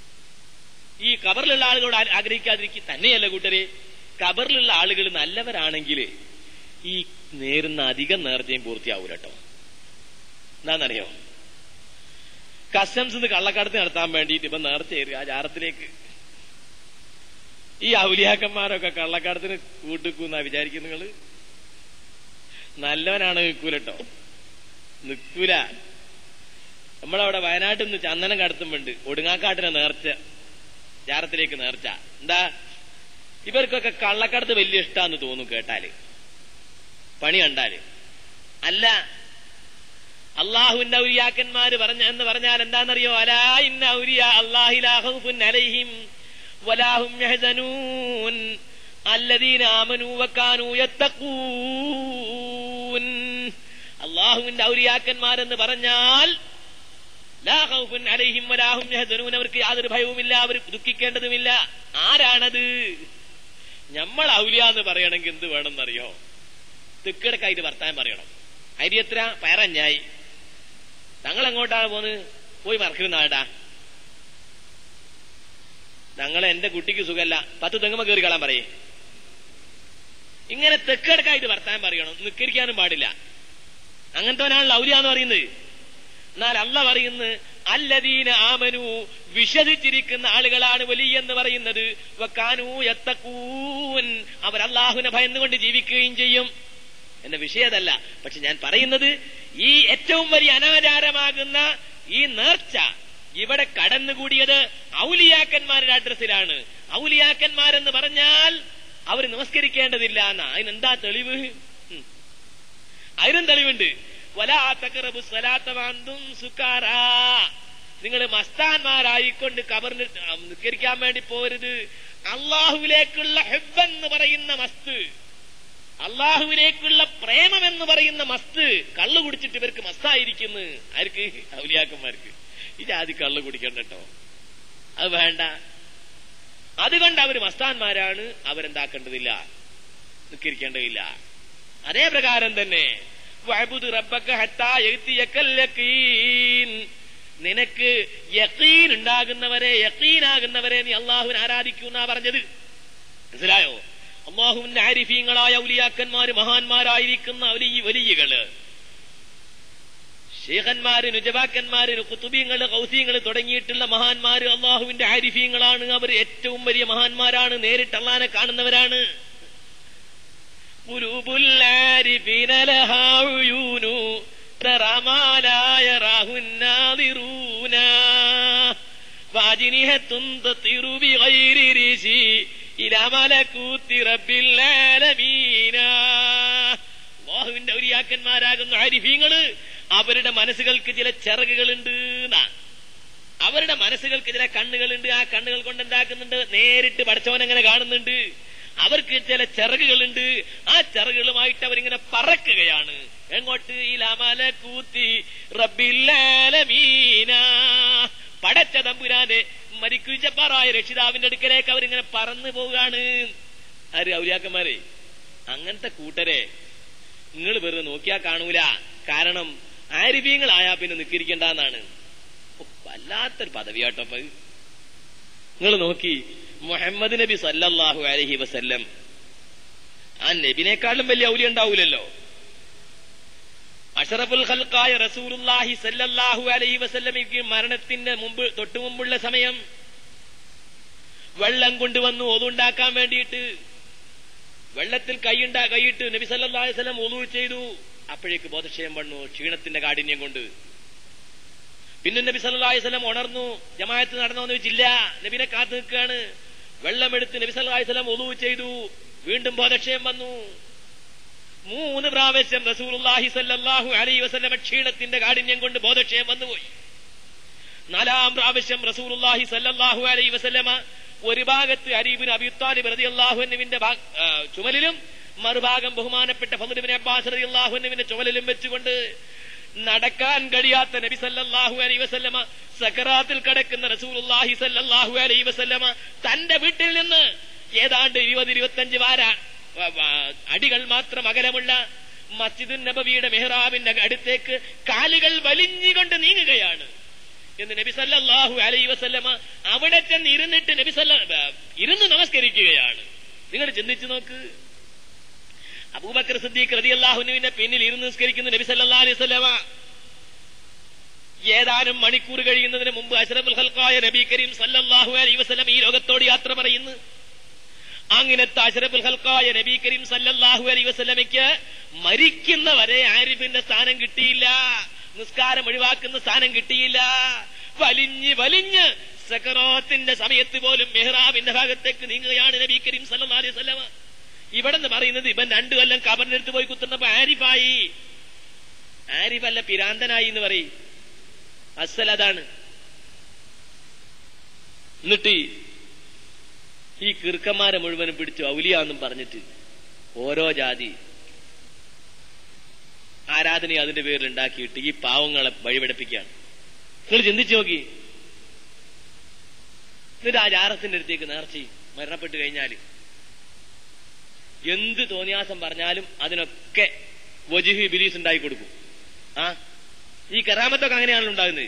ഈ കബറിലുള്ള ആളുകളോട് ആ- ആഗ്രഹിക്കാതിരിക്കും തന്നെയല്ല കൂട്ടരെ കബറിലുള്ള ആളുകൾ നല്ലവരാണെങ്കിൽ ഈ നേരുന്ന അധികം നേർച്ചയും പൂർത്തിയാവൂല കേട്ടോ എന്താണെന്നറിയോ കസ്റ്റംസ് കള്ളക്കടത്ത് നടത്താൻ വേണ്ടിയിട്ട് ഇപ്പൊ നേർച്ച ആ ജാറത്തിലേക്ക് ഈ ഔലിയാക്കന്മാരൊക്കെ കള്ളക്കടത്തിന് കൂട്ടിക്കൂന്നാ വിചാരിക്കുന്നു നിങ്ങള് നല്ലവനാണ് നിൽക്കൂലട്ടോ നിൽക്കൂല നമ്മളവിടെ വയനാട്ടിൽ നിന്ന് ചന്ദനം കടത്തുമ്പോണ്ട് ഒടുങ്ങാക്കാട്ടിനെ നേർച്ച ജാറത്തിലേക്ക് നേർച്ച എന്താ ഇവർക്കൊക്കെ കള്ളക്കടത്ത് വലിയ ഇഷ്ടാന്ന് തോന്നും കേട്ടാല് പണി കണ്ടാല് അല്ല അള്ളാഹുവിന്റെ ഔരിയാക്കന്മാര് പറഞ്ഞ എന്ന് പറഞ്ഞാൽ എന്താണെന്നറിയോ അലാ ഇന്ന ഔരിയ അള്ളാഹിലാഹുൻ അലൈഹിം വലാഹും യഹ്സനൂൻ അല്ലദീന ആമനൂ വക്കാനൂ യത്തഖൂൻ അള്ളാഹുവിന്റെ ഔരിയാക്കന്മാരെന്ന് പറഞ്ഞാൽ ലാ ഖൗഫുൻ അലൈഹിം വലാഹും യഹ്സനൂൻ അവർക്ക് യാതൊരു ഭയവുമില്ല അവർ ദുഃഖിക്കേണ്ടതുമില്ല ആരാണത് നമ്മൾ ഔലിയ എന്ന് പറയണമെങ്കിൽ എന്ത് വേണമെന്നറിയോ തിക്കിടക്കായിട്ട് വർത്താനം പറയണം അരി എത്ര പയറഞ്ഞായി ഞങ്ങൾ എങ്ങോട്ടാണ് പോന്ന് പോയി മറക്കുന്ന ആടാ ഞങ്ങളെ എന്റെ കുട്ടിക്ക് സുഖല്ല പത്ത് തെങ്ങുമ്പോ കയറി കളാൻ പറയേ ഇങ്ങനെ തെക്കിടക്കായിട്ട് വർത്താനം പറയണം നിക്കരിക്കാനും പാടില്ല അങ്ങനത്തവനാണല്ലോ ഔലിയ എന്ന് പറയുന്നത് എന്നാൽ അല്ല പറയുന്നത് അല്ലദീന ആമനു വിശ്വസിച്ചിരിക്കുന്ന ആളുകളാണ് വലിയ എന്ന് പറയുന്നത് വക്കാനു യത്തക്കൂൻ അവർ അള്ളാഹുവിനെ ഭയന്നുകൊണ്ട് ജീവിക്കുകയും ചെയ്യും എന്റെ വിഷയതല്ല പക്ഷെ ഞാൻ പറയുന്നത് ഈ ഏറ്റവും വലിയ അനാചാരമാകുന്ന ഈ നേർച്ച ഇവിടെ കടന്നുകൂടിയത് ഔലിയാക്കന്മാരുടെ അഡ്രസ്സിലാണ് ഔലിയാക്കന്മാരെന്ന് പറഞ്ഞാൽ അവർ നമസ്കരിക്കേണ്ടതില്ല എന്നാ അതിനെന്താ തെളിവ് ഉം. അതിനും തെളിവുണ്ട് വലാ തഖറബു സ്വലാത്ത വാന്തും സുക്കാറാ നിങ്ങൾ മസ്താന്മാരായിക്കൊണ്ട് കബറിന് നിസ്കരിക്കാൻ വേണ്ടി പോരുത് അള്ളാഹുവിലേക്കുള്ള ഹെബ്ബെന്ന് പറയുന്ന മസ്ത് അള്ളാഹുവിലേക്കുള്ള പ്രേമം എന്ന് പറയുന്ന മസ്ത് കള്ളു കുടിച്ചിട്ട് ഇവർക്ക് മസ്തായിരിക്കുന്നു ആർക്ക് ഔലിയാക്കന്മാർക്ക് ഈ ജാതി കള്ളു കുടിക്കണ്ട കേട്ടോ അത് വേണ്ട അതുകൊണ്ട് അവർ മസ്താന്മാരാണ് അവരെന്താക്കേണ്ടതില്ല നിസ്കരിക്കേണ്ടതില്ല അതേ പ്രകാരം തന്നെ വഅബ്ദു റബ്ബക ഹത്താ യഅ്തിയക്കൽ യഖീൻ നിനക്ക് യഖീൻ ഉണ്ടാകുന്നവരെ യഖീനാകുന്നവരെ നീ അള്ളാഹുവിനെ ആരാധിക്കൂ എന്നാ പറഞ്ഞത് മനസ്സിലായോ അള്ളാഹുവിന്റെ ആരിഫീങ്ങളായ ഔലിയാക്കന്മാര് മഹാന്മാരായിരിക്കുന്ന വലിയ വലിയകള് ഷേഖന്മാര് നുജബാക്കന്മാര് കുത്തുബീങ്ങള് കൗസീങ്ങള് തുടങ്ങിയിട്ടുള്ള മഹാന്മാര് അള്ളാഹുവിന്റെ ആരിഫീങ്ങളാണ് അവർ ഏറ്റവും വലിയ മഹാന്മാരാണ് നേരിട്ട് അള്ളാനെ കാണുന്നവരാണ് قلوب العارفين لها عيون ترى ما لا يراه الناظرون فاجنهة تطير بغير ريش إلى ملكوت رب العالمين അള്ളാഹുവിന്റെ ഔലിയാക്കന്മാരാകുന്ന ആരിഫീങ്ങള് അവരുടെ മനസ്സുകൾക്ക് ചില ചിറകുകളുണ്ട് എന്നാ അവരുടെ മനസ്സുകൾക്ക് ചില കണ്ണുകളുണ്ട് ആ കണ്ണുകൾ കൊണ്ട് എന്താക്കുന്നുണ്ട് നേരിട്ട് പഠിച്ചവനെങ്ങനെ കാണുന്നുണ്ട് അവർക്ക് ചില ചിറകുകളുണ്ട് ആ ചിറകുകളുമായിട്ട് അവരിങ്ങനെ പറക്കുകയാണ് എങ്ങോട്ട് ഈ ലമല കൂത്തി റബ്ബില്ലാലമീന പടച്ച തമ്പുരാന്റെ മരിക്കുച്ചപ്പാറായ രക്ഷിതാവിന്റെ അടുക്കലേക്ക് അവരിങ്ങനെ പറന്നു പോവുകയാണ് ആര് ഔലിയാക്കന്മാരെ അങ്ങനത്തെ കൂട്ടരെ നിങ്ങൾ വെറുതെ നോക്കിയാ കാണൂല കാരണം ആരിഫീങ്ങളായാ പിന്നെ നിക്കിരിക്കണ്ടെന്നാണ് വല്ലാത്തൊരു പദവിയാട്ടോ അപ്പൊ നിങ്ങൾ നോക്കി മുഹമ്മദ് നബി സല്ലല്ലാഹു അലഹി വസല്ലം ആ നബിനേക്കാളും വലിയ ഔലി ഉണ്ടാവൂലല്ലോ അഷറഫുൽ ഖൽക്കായ റസൂലുല്ലാഹി സല്ലല്ലാഹു അലൈഹി വസല്ലമയ്ക്ക് മരണത്തിന്റെ മുമ്പ് തൊട്ടു മുമ്പുള്ള സമയം വെള്ളം കൊണ്ടുവന്നു ഒതുണ്ടാക്കാൻ വേണ്ടിയിട്ട് വെള്ളത്തിൽ കൈയുണ്ടാ കൈയിട്ട് നബി സല്ലല്ലാഹു അലൈഹി വസല്ലം ഒതു ചെയ്തു അപ്പോഴേക്ക് ബോധക്ഷയം വന്നു ക്ഷീണത്തിന്റെ കാഠിന്യം കൊണ്ട് പിന്നെ നബി സല്ലല്ലാഹു അലൈഹി വസല്ലം ഉണർന്നു ജമാഅത്ത് നടന്നോന്ന് വെച്ചില്ല നബിനെ കാത്തു നിൽക്കുകയാണ് വെള്ളമെടുത്ത് നബി സല്ലല്ലാഹു അലൈഹി വസല്ലം ഒതു ചെയ്തു വീണ്ടും ബോധക്ഷയം വന്നു മൂന്ന് പ്രാവശ്യം റസൂലുള്ളാഹി സല്ലല്ലാഹു അലൈഹി വസല്ലം ക്ഷീണത്തിന്റെ കാഠിന്യം കൊണ്ട് ബോധക്ഷയം വന്നുപോയി നാലാം പ്രാവശ്യം റസൂലുള്ളാഹി സല്ലല്ലാഹു അലൈഹി വസല്ലമ ഒരു ഭാഗത്ത് അരീബിൻ അബിത്താലിബ് റളിയല്ലാഹു അൻഹുവിന്റെ ചുമലിലും മറുഭാഗം ബഹുമാനപ്പെട്ട ഫദ്ലുബിൻ അബ്ബാസ് റളിയല്ലാഹു അൻഹുവിന്റെ ചുമലിലും വെച്ചുകൊണ്ട് നടക്കാൻ കഴിയാത്ത നബി സല്ലല്ലാഹു അലൈഹി വസല്ലമ സക്കറാത്തിൽ കിടക്കുന്ന റസൂലുള്ളാഹി സല്ലല്ലാഹു അലൈഹി വസല്ലമ തന്റെ വീട്ടിൽ നിന്ന് ഏതാണ്ട് ഇരുപത് ഇരുപത്തഞ്ച് വാര അടികൾ മാത്രം അകലമുള്ള മസ്ജിദുൻ നബവിയുടെ മെഹ്റാബിന്റെ അടുത്തേക്ക് കാലുകൾ വലിഞ്ഞുകൊണ്ട് നീങ്ങുകയാണ് എന്ന് നബി സല്ലല്ലാഹു അലൈഹി വസല്ലമ അവിടെ ചെന്ന് ഇരുന്നിട്ട് നബി സല്ല ഇരുന്ന് നമസ്കരിക്കുകയാണ് നിങ്ങൾ ചിന്തിച്ചു നോക്ക് അബൂബക്കർ സിദ്ദീഖ് റളിയല്ലാഹുവിന്റെ പിന്നിൽ ഇരുന്ന് നിസ്കരിക്കുന്ന നബി സല്ലല്ലാഹു അലൈഹി വസല്ലമ ഏതാനും മണിക്കൂർ കഴിയുന്നതിന് മുമ്പ് അഷ്റഫുൽ ഖൽഖായ നബി കരീം സല്ലല്ലാഹു അലൈഹി വസല്ലം ഈ ലോകത്തോട് യാത്ര പറയുന്നു അങ്ങനത്തെ അഷ്റഫുൽ ഖൽഖായ നബി കരീം സല്ലല്ലാഹു അലൈഹി വസല്ലമയ്ക്ക് മരിക്കുന്നവരെ ആരിഫിന്റെ സ്ഥാനം കിട്ടിയില്ല നിസ്കാരം ഒഴിവാക്കുന്ന സ്ഥാനം കിട്ടിയില്ല വലിഞ്ഞ് വലിഞ്ഞ് സക്കറാത്തിന്റെ സമയത്ത് പോലും മെഹ്റാബിന്റെ ഭാഗത്തേക്ക് നീങ്ങുകയാണ് നബി കരീം സല്ലല്ലാഹു അലൈഹി വസല്ലമ ഇവിടെ നിന്ന് പറയുന്നത് ഇവൻ രണ്ടു കൊല്ലം കബറിന്റെ അടുത്ത് പോയി കുത്തുന്നപ്പോ ആരിഫായി ആരിഫല്ല പിരാന്തനായി എന്ന് പറയും അസൽ അതാണ് എന്നിട്ട് ഈ കിർക്കന്മാരെ മുഴുവനും പിടിച്ചു ഔലിയാന്നും പറഞ്ഞിട്ട് ഓരോ ജാതി ആരാധന അതിന്റെ പേരിൽ ഉണ്ടാക്കിയിട്ട് ഈ പാവങ്ങളെ വഴിപെടുപ്പിക്കുകയാണ് നിങ്ങൾ ചിന്തിച്ചു നോക്കി എന്നിട്ട് ആ ജാറത്തിന്റെ അടുത്തേക്ക് നേർച്ചി മരണപ്പെട്ടു കഴിഞ്ഞാല് എന്ത് തോന്നിയാസം പറഞ്ഞാലും അതിനൊക്കെ വജുഹി ബിലീസ് ഉണ്ടാക്കി കൊടുക്കും ആ ഈ കറാമത്തൊക്കെ അങ്ങനെയാണല്ലോ ഉണ്ടാകുന്നത്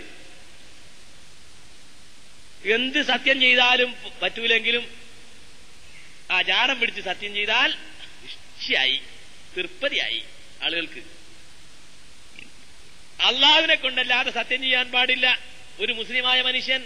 എന്ത് സത്യം ചെയ്താലും പറ്റൂലെങ്കിലും ആ ജാടം പിടിച്ച് സത്യം ചെയ്താൽ ഇഷ്ടയായി തൃപ്പതിയായി ആളുകൾക്ക് അള്ളാവിനെ കൊണ്ടല്ലാതെ സത്യം ചെയ്യാൻ പാടില്ല ഒരു മുസ്ലിമായ മനുഷ്യൻ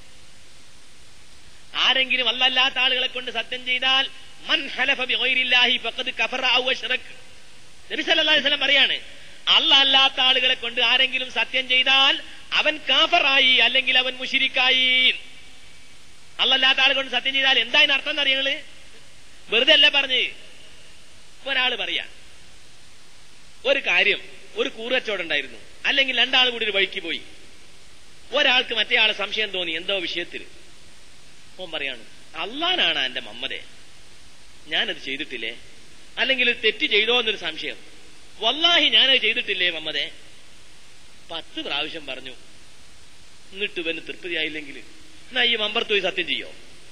ആരെങ്കിലും അല്ലല്ലാത്ത ആളുകളെ കൊണ്ട് സത്യം ചെയ്താൽ മൻ ഹലഫ ബിഗൈരില്ലാഹി ഫഖദ് കഫറ ഔ അശ്റക് നബി സല്ലല്ലാഹു അലൈഹി വസല്ലം പറയാണ് അല്ല അല്ലാത്ത ആളുകളെ കൊണ്ട് ആരെങ്കിലും സത്യം ചെയ്താൽ അവൻ കാഫറായി അല്ലെങ്കിൽ അവൻ മുഷിരിക്കായി അല്ലല്ലാത്ത ആളുകൾ കൊണ്ട് സത്യം ചെയ്താൽ എന്താ അതിന് അർത്ഥം എന്നറിയങ്ങള് വെറുതെ അല്ല പറഞ്ഞ് ഒരാള് പറയാ ഒരു കാര്യം ഒരു കൂറച്ചോടുണ്ടായിരുന്നു അല്ലെങ്കിൽ രണ്ടാൾ കൂടി ഒരു വഴിക്ക് പോയി ഒരാൾക്ക് മറ്റേ ആളെ സംശയം തോന്നി എന്തോ വിഷയത്തിൽ ഓൻ പറയാണ് അള്ളാനാണ് എന്റെ മമ്മതെ ഞാനത് ചെയ്തിട്ടില്ലേ അല്ലെങ്കിൽ തെറ്റ് ചെയ്തോ എന്നൊരു സംശയം വല്ലാഹി ഞാനത് ചെയ്തിട്ടില്ലേ മമ്മതെ പത്ത് പ്രാവശ്യം പറഞ്ഞു എന്നിട്ട് ഇവന് തൃപ്തിയായില്ലെങ്കിൽ എന്നാ ഈ മമ്പർത്ത് പോയി സത്യം ചെയ്യോ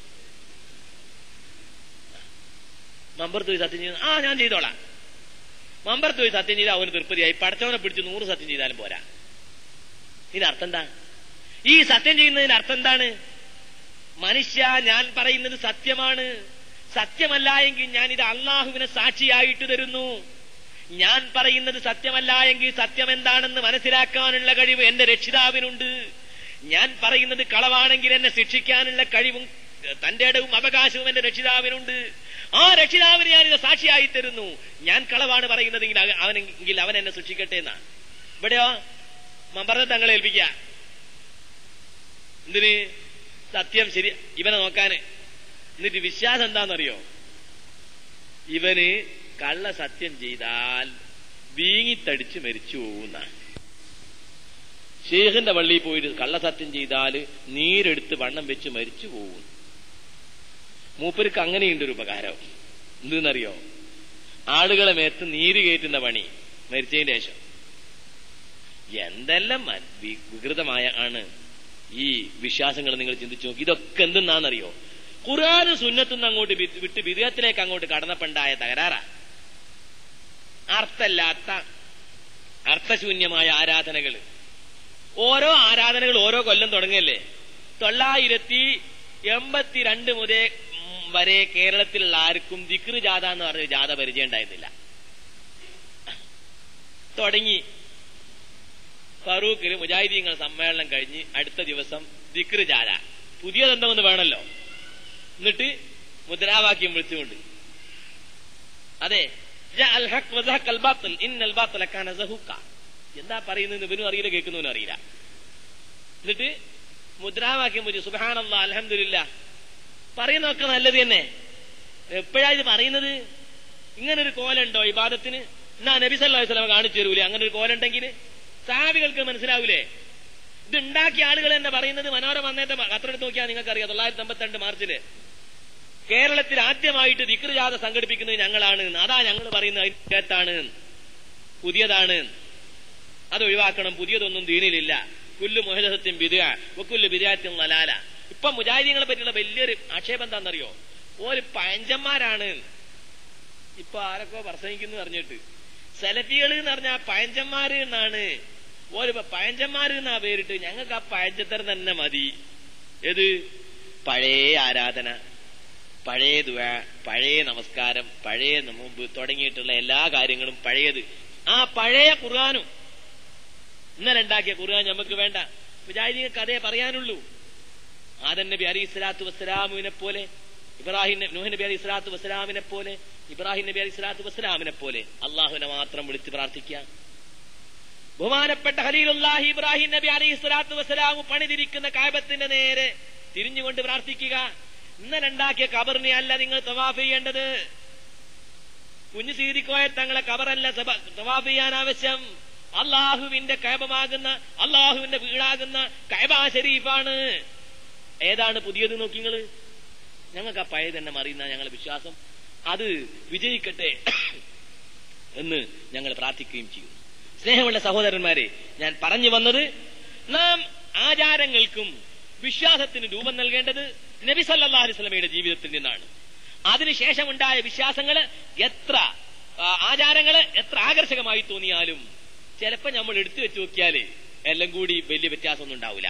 മമ്പർത്ത് പോയി സത്യം ചെയ്യുന്ന ആ ഞാൻ ചെയ്തോളാം മമ്പർത്ത് പോയി സത്യം ചെയ്താൽ അവന് തൃപ്തിയായി പടച്ചവനെ പിടിച്ച് നൂറ് സത്യം ചെയ്താലും പോരാ ഇതിനർത്ഥം എന്താ ഈ സത്യം ചെയ്യുന്നതിന് അർത്ഥം എന്താണ് മനുഷ്യ ഞാൻ പറയുന്നത് സത്യമാണ് സത്യമല്ല എങ്കിൽ ഞാൻ ഇത് അള്ളാഹുവിനെ സാക്ഷിയായിട്ട് തരുന്നു ഞാൻ പറയുന്നത് സത്യമല്ല എങ്കിൽ സത്യം എന്താണെന്ന് മനസ്സിലാക്കാനുള്ള കഴിവ് എന്റെ രക്ഷിതാവിനുണ്ട് ഞാൻ പറയുന്നത് കളവാണെങ്കിൽ എന്നെ ശിക്ഷിക്കാനുള്ള കഴിവും തന്റെ ഇടവും അവകാശവും എന്റെ രക്ഷിതാവിനുണ്ട് ആ രക്ഷിതാവിന് ഞാനിത് സാക്ഷിയായി തരുന്നു ഞാൻ കളവാണ് പറയുന്നതെങ്കിൽ അവനെങ്കിൽ അവൻ എന്നെ ശിക്ഷിക്കട്ടെ എന്നാ ഇവിടെയോ മമ്പറ തങ്ങളെ ഏൽപ്പിക്ക എന്തിന് സത്യം ശരി ഇവനെ നോക്കാന് എന്നിട്ട് വിശ്വാസം എന്താണെന്നറിയോ ഇവന് കള്ള സത്യം ചെയ്താൽ വീങ്ങിത്തടിച്ച് മരിച്ചു പോകുന്ന ഷേഖിന്റെ പള്ളിയിൽ പോയിട്ട് കള്ളസത്യം ചെയ്താൽ നീരെടുത്ത് വണ്ണം വെച്ച് മരിച്ചു പോകും മൂപ്പർക്ക് അങ്ങനെയുണ്ട് ഒരു ഉപകാരം എന്തെന്നറിയോ ആളുകളെ മേത്ത് നീര് കയറ്റുന്ന പണി മരിച്ചതിന് ശേഷം എന്തെല്ലാം മ- വി- വികൃതമായ ആണ് ഈ വിശ്വാസങ്ങൾ നിങ്ങൾ ചിന്തിച്ചു നോക്കി ഇതൊക്കെ എന്തെന്നാണെന്നറിയോ ഖുർആാനും സുന്നത്തുനിന്ന് അങ്ങോട്ട് വി- വിട്ട് വിദേഹത്തിലേക്ക് അങ്ങോട്ട് കടന്നപ്പണ്ടായ തകരാറാ അർത്ഥല്ലാത്ത അർത്ഥശൂന്യമായ ആരാധനകൾ ഓരോ ആരാധനകൾ ഓരോ കൊല്ലം തുടങ്ങല്ലേ തൊള്ളായിരത്തി എൺപത്തിരണ്ട് മുതൽ ഉം, വരെ കേരളത്തിലുള്ള ആർക്കും ദിക്റ് ജാഥ എന്ന് പറഞ്ഞ ജാഥ പരിചയം ഉണ്ടായിരുന്നില്ല തുടങ്ങി ഫറൂഖിൽ മുജാഹിദീങ്ങൾ സമ്മേളനം കഴിഞ്ഞ് അടുത്ത ദിവസം ദിക്റ് ജാഥ പുതിയതെന്തെന്ന് വേണമല്ലോ എന്നിട്ട് മുദ്രാവാക്യം വിളിച്ചുകൊണ്ട് അതെ ജാ അൽ ഹഖ് വസഹഖ അൽ ബാത്തിൽ ഇന്നൽ ബാത്തില കാന സഹൂഖ എന്താ പറയുന്നത് ഇവനും അറിയില്ല കേൾക്കുന്നവനും അറിയില്ല എന്നിട്ട് മുദ്രാവാക്യം വെച്ച് സുബാനല്ല അലഹമില്ല പറയുന്നതൊക്കെ നല്ലത് തന്നെ എപ്പോഴാ ഇത് പറയുന്നത് ഇങ്ങനൊരു കോലുണ്ടോ ഇബാദത്തിന് എന്നാ നബി സല്ലല്ലാഹു അലൈഹി വസല്ലം കാണിച്ചു തരൂലേ അങ്ങനെ ഒരു കോലുണ്ടെങ്കിൽ സാവികൾക്ക് മനസ്സിലാവൂലേ ഇത് ഉണ്ടാക്കിയ ആളുകൾ തന്നെ പറയുന്നത് മനോരമ അന്നേത്തെ പത്രമെടുത്ത് നോക്കിയാൽ നിങ്ങൾക്കറിയാം തൊള്ളായിരത്തി അമ്പത്തിരണ്ട് മാർച്ചില് കേരളത്തിൽ ആദ്യമായിട്ട് ദിക്റുജാഥ സംഘടിപ്പിക്കുന്നത് ഞങ്ങളാണ് എന്ന്. അതാ ഞങ്ങൾ പറയുന്നത് അതിനകത്താണ് പുതിയതാണ് അത് ഒഴിവാക്കണം പുതിയതൊന്നും ദീനിലില്ല കുല്ലു മുഹദത്തിൻ ബിദുക വക്കുല്ലു ബിദാത്തിൻ വലാല ഇപ്പൊ മുജാഹിദീങ്ങളെ പറ്റിയുള്ള വലിയൊരു ആക്ഷേപം എന്താണെന്നറിയോ ഒരു പഴഞ്ചന്മാരാണ് ഇപ്പൊ ആരൊക്കെ പ്രസംഗിക്കുന്നു പറഞ്ഞിട്ട് സെലഫികൾ എന്ന് പറഞ്ഞാൽ പഴഞ്ചന്മാര് എന്നാണ് ഒരു പഴഞ്ചന്മാര് എന്നാ പേരിട്ട് ഞങ്ങൾക്ക് ആ പഴഞ്ചത്തരം തന്നെ മതി ഏത് പഴയ ആരാധന പഴയ ദുവ പഴയ നമസ്കാരം പഴയ മുമ്പ് തുടങ്ങിയിട്ടുള്ള എല്ലാ കാര്യങ്ങളും പഴയത് ആ പഴയ ഖുർആാനും ഇന്നലെ ഉണ്ടാക്കിയ ഖുർആൻ നമുക്ക് വേണ്ട മുജാഹിദീങ്ങൾക്ക് അതേ പറയാനുള്ളൂ ആദൻ നബി അലി ഇസ്ലാത്തു വസ്സലാമിനെ പോലെ ഇബ്രാഹിം നബി- നൂഹ് നബി അലി ഇസ്ലാത്തു വസ്സലാമിനെ പോലെ ഇബ്രാഹിം നബി അലി ഇസ്ലാത്തു വസ്സലാമിനെ പോലെ അള്ളാഹുവിനെ മാത്രം വിളിച്ച് പ്രാർത്ഥിക്കാം ബഹുമാനപ്പെട്ട ഖലീലുല്ലാഹി ഇബ്രാഹിം നബി അലൈഹി സ്വലാത്തു വസ്സലാം പണിതിരിക്കുന്ന കാബത്തിന്റെ നേരെ തിരിഞ്ഞുകൊണ്ട് പ്രാർത്ഥിക്കുക ഇന്നലെ ഉണ്ടാക്കിയ കബറിനെ അല്ല നിങ്ങൾ തവാഫ് ചെയ്യേണ്ടത് കുഞ്ഞു സീതിക്കോയ തങ്ങളെ കബറല്ല സബ- തവാഫ് ചെയ്യാൻ ആവശ്യം അള്ളാഹുവിന്റെ കൈബമാകുന്ന അള്ളാഹുവിന്റെ വീടാകുന്ന കൈബ ഷരീഫാണ് ഏതാണ് പുതിയത് നോക്കി നിങ്ങള് ഞങ്ങൾക്ക് ആ പഴയ തന്നെ അറിയുന്ന ഞങ്ങളുടെ വിശ്വാസം അത് വിജയിക്കട്ടെ എന്ന് ഞങ്ങൾ പ്രാർത്ഥിക്കുകയും ചെയ്യുന്നു സ്നേഹമുള്ള സഹോദരന്മാരെ ഞാൻ പറഞ്ഞു വന്നത് നാം ആചാരങ്ങൾക്കും വിശ്വാസത്തിന് രൂപം നൽകേണ്ടത് നബി സല്ലല്ലാഹു അലൈഹി വസല്ലമയുടെ ജീവിതത്തിൽ നിന്നാണ് അതിനുശേഷം ഉണ്ടായ വിശ്വാസങ്ങള് എത്ര ആ, ആചാരങ്ങള് എത്ര ആകർഷകമായി തോന്നിയാലും ചിലപ്പോ നമ്മൾ എടുത്തു വെച്ച് നോക്കിയാല് എല്ലാം കൂടി വലിയ വ്യത്യാസമൊന്നും ഉണ്ടാവില്ല